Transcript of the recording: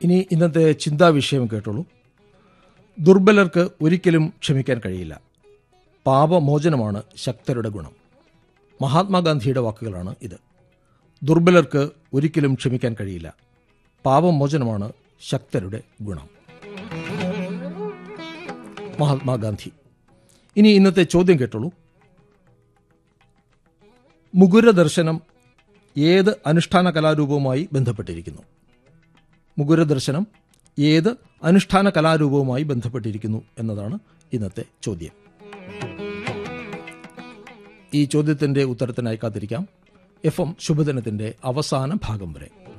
ഇനി ഇന്നത്തെ ചിന്താ വിഷയം കേട്ടോളൂ ദുർബലർക്ക് ഒരിക്കലും ക്ഷമിക്കാൻ കഴിയില്ല പാപമോചനമാണ് ശക്തരുടെ ഗുണം മഹാത്മാഗാന്ധിയുടെ വാക്കുകളാണ് ഇത് ദുർബലർക്ക് ഒരിക്കലും ക്ഷമിക്കാൻ കഴിയില്ല പാപമോചനമാണ് ശക്തരുടെ ഗുണം മഹാത്മാഗാന്ധി ഇനി ഇന്നത്തെ ചോദ്യം കേട്ടോളൂ മുകുര ദർശനം ഏത് അനുഷ്ഠാന കലാരൂപവുമായി ബന്ധപ്പെട്ടിരിക്കുന്നു മുകുര ദർശനം ഏത് അനുഷ്ഠാന കലാരൂപവുമായി ബന്ധപ്പെട്ടിരിക്കുന്നു എന്നതാണ് ഇന്നത്തെ ചോദ്യം ഈ ചോദ്യത്തിന്റെ ഉത്തരത്തിനായി കാത്തിരിക്കാം എഫ് എം ശുഭദിനത്തിന്റെ അവസാന ഭാഗം വരെ